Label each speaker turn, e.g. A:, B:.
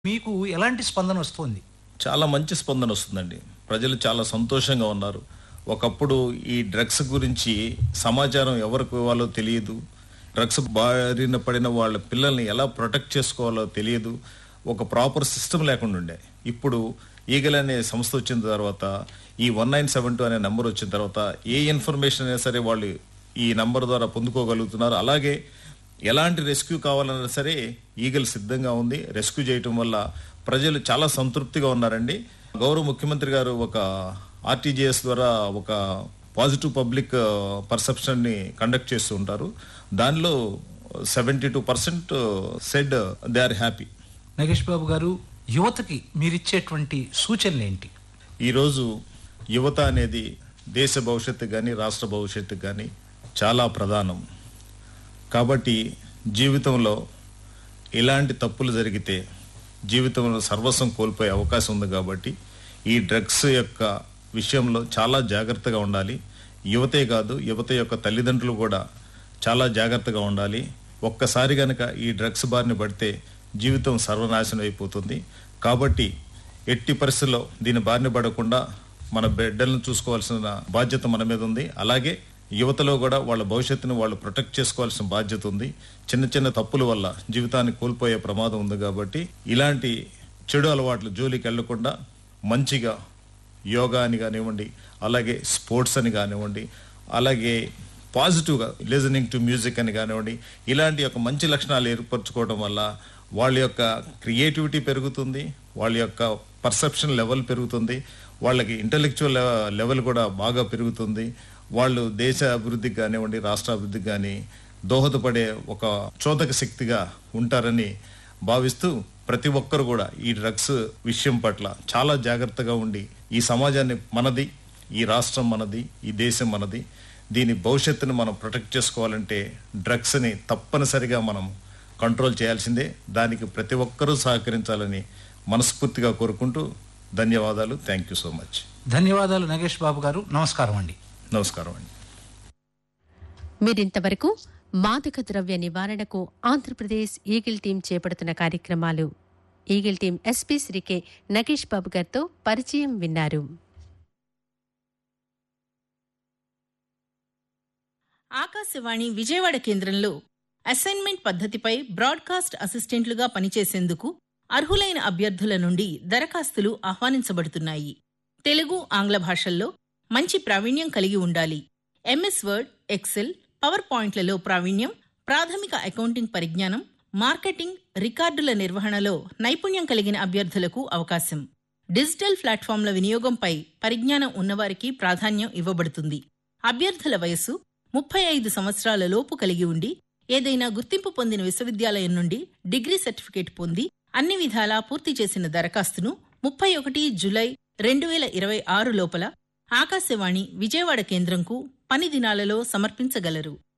A: మీకు ఎలాంటి స్పందన వస్తుంది
B: చాలా మంచి స్పందన వస్తుందండి ప్రజలు చాలా సంతోషంగా ఉన్నారు ఒకప్పుడు ఈ డ్రగ్స్ గురించి సమాచారం ఎవరికి ఇవ్వాలో తెలియదు డ్రగ్స్ బారిన పడిన వాళ్ళ పిల్లల్ని ఎలా ప్రొటెక్ట్ చేసుకోవాలో తెలియదు ఒక ప్రాపర్ సిస్టమ్ లేకుండా ఉండే ఇప్పుడు ఈగల్ అనే సంస్థ వచ్చిన తర్వాత ఈ వన్ నైన్ సెవెన్ టూ అనే నెంబర్ వచ్చిన తర్వాత ఏ ఇన్ఫర్మేషన్ అయినా సరే వాళ్ళు ఈ నంబర్ ద్వారా పొందుకోగలుగుతున్నారు అలాగే ఎలాంటి రెస్క్యూ కావాలన్నా సరే ఈగల్ సిద్ధంగా ఉంది రెస్క్యూ చేయటం వల్ల ప్రజలు చాలా సంతృప్తిగా ఉన్నారండి గౌరవ ముఖ్యమంత్రి గారు ఒక ఆర్టీజీఎస్ ద్వారా ఒక పాజిటివ్ పబ్లిక్ పర్సెప్షన్ ని కండక్ట్ చేస్తూ ఉంటారు దానిలో seventy two percent said they are happy
A: Nagesh Babu garu యువతకి మీరిచ్చేటువంటి సూచనలు ఏంటి
B: ఈరోజు యువత అనేది దేశ భవిష్యత్తు కానీ రాష్ట్ర భవిష్యత్తు కానీ చాలా ప్రధానం కాబట్టి జీవితంలో ఇలాంటి తప్పులు జరిగితే జీవితంలో సర్వస్వం కోల్పోయే అవకాశం ఉంది కాబట్టి ఈ డ్రగ్స్ యొక్క విషయంలో చాలా జాగ్రత్తగా ఉండాలి యువతే కాదు యువత యొక్క తల్లిదండ్రులు కూడా చాలా జాగ్రత్తగా ఉండాలి ఒక్కసారి గనక ఈ డ్రగ్స్ బారిన పడితే జీవితం సర్వనాశనం అయిపోతుంది కాబట్టి ఎట్టి పరిస్థితుల్లో దీని బారిన పడకుండా మన బిడ్డలను చూసుకోవాల్సిన బాధ్యత మన మీద ఉంది అలాగే యువతలో కూడా వాళ్ళ భవిష్యత్తును వాళ్ళు ప్రొటెక్ట్ చేసుకోవాల్సిన బాధ్యత ఉంది చిన్న చిన్న తప్పుల వల్ల జీవితాన్ని కోల్పోయే ప్రమాదం ఉంది కాబట్టి ఇలాంటి చెడు అలవాట్లు జోలికి వెళ్లకుండా మంచిగా యోగా అని కానివ్వండి అలాగే స్పోర్ట్స్ అని కానివ్వండి అలాగే పాజిటివ్గా లిజనింగ్ టు మ్యూజిక్ అని కానివ్వండి ఇలాంటి యొక్క మంచి లక్షణాలు ఏర్పరచుకోవడం వల్ల వాళ్ళ యొక్క క్రియేటివిటీ పెరుగుతుంది వాళ్ళ యొక్క పర్సెప్షన్ లెవెల్ పెరుగుతుంది వాళ్ళకి ఇంటలెక్చువల్ లెవెల్ కూడా బాగా పెరుగుతుంది వాళ్ళు దేశ అభివృద్ధికి కానివ్వండి రాష్ట్ర అభివృద్ధికి కానీ దోహదపడే ఒక చోదక శక్తిగా ఉంటారని భావిస్తూ ప్రతి ఒక్కరు కూడా ఈ డ్రగ్స్ విషయం పట్ల చాలా జాగ్రత్తగా ఉండి ఈ సమాజాన్ని మనది ఈ రాష్ట్రం మనది ఈ దేశం మనది దీని భవిష్యత్తును మనం ప్రొటెక్ట్ చేసుకోవాలంటే డ్రగ్స్ని తప్పనిసరిగా మనం కంట్రోల్ చేయాల్సిందే దానికి ప్రతి ఒక్కరూ సహకరించాలని మనస్ఫూర్తిగా కోరుకుంటూ ధన్యవాదాలు థ్యాంక్ యూ సో మచ్
A: ధన్యవాదాలు నగేష్ బాబు గారు నమస్కారం అండి
B: నమస్కారం అండి
C: మీరింతవరకు మాదక ద్రవ్య నివారణకు ఆంధ్రప్రదేశ్ ఈగిల్ టీం చేపడుతున్న కార్యక్రమాలు eagle team SP Shri K Nagesh Babu గారితో పరిచయం విన్నారు
D: ఆకాశవాణి విజయవాడ కేంద్రంలో అసైన్మెంట్ పద్ధతిపై బ్రాడ్కాస్ట్ అసిస్టెంట్లుగా పనిచేసేందుకు అర్హులైన అభ్యర్థుల నుండి దరఖాస్తులు ఆహ్వానించబడుతున్నాయి తెలుగు ఆంగ్ల భాషల్లో మంచి ప్రావీణ్యం కలిగి ఉండాలి ఎంఎస్ వర్డ్ ఎక్సెల్ పవర్ పాయింట్లలో ప్రావీణ్యం ప్రాథమిక అకౌంటింగ్ పరిజ్ఞానం మార్కెటింగ్ రికార్డుల నిర్వహణలో నైపుణ్యం కలిగిన అభ్యర్థులకు అవకాశం డిజిటల్ ప్లాట్ఫామ్ల వినియోగంపై పరిజ్ఞానం ఉన్నవారికి ప్రాధాన్యం ఇవ్వబడుతుంది అభ్యర్థుల వయస్సు ముప్పై ఐదు సంవత్సరాల లోపు కలిగి ఉండి ఏదైనా గుర్తింపు పొందిన విశ్వవిద్యాలయం నుండి డిగ్రీ సర్టిఫికేట్ పొంది అన్ని విధాలా పూర్తి చేసిన దరఖాస్తును ముప్పై ఒకటి జులై రెండు వేల ఇరవై ఆరు లోపల ఆకాశవాణి విజయవాడ కేంద్రంకు పని దినాలలో సమర్పించగలరు